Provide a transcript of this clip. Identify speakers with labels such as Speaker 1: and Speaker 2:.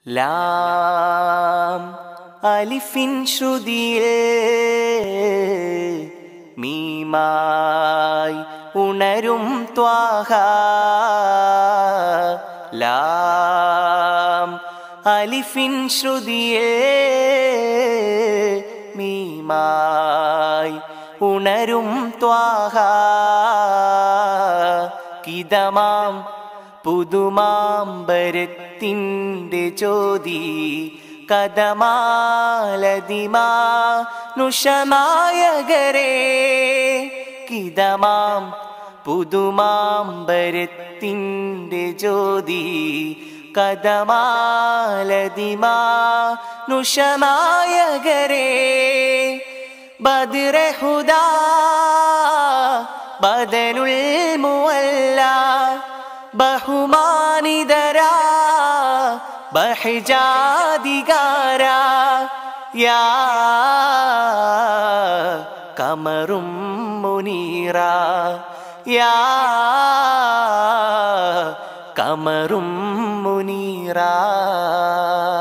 Speaker 1: ലാം അലിഫിൻ ശ്രുതിയിൽ മീമായി ഉണരും ത്വാഹ ലാം അലിഫിൻ ശ്രുതിയിൽ മീമായി ഉണരും ത്വാഹ കിതമാം പുതുമാമ്പരത്തിൻ്റെ ജ്യോതി കഥമാലതിമാ നുഷനായകരേ കിതമാം പുതുമാമ്പരത്തിൻ്റെ ജ്യോതി കഥമാലതിമാ നുഷനായകരേ ബദ്രഹുദാ ബദലുൽ മുവല്ല ബഹുമാനിതരാ ബഹിജാതികാര യാ കമറും മുനീറ യാ കമറും മുനീറ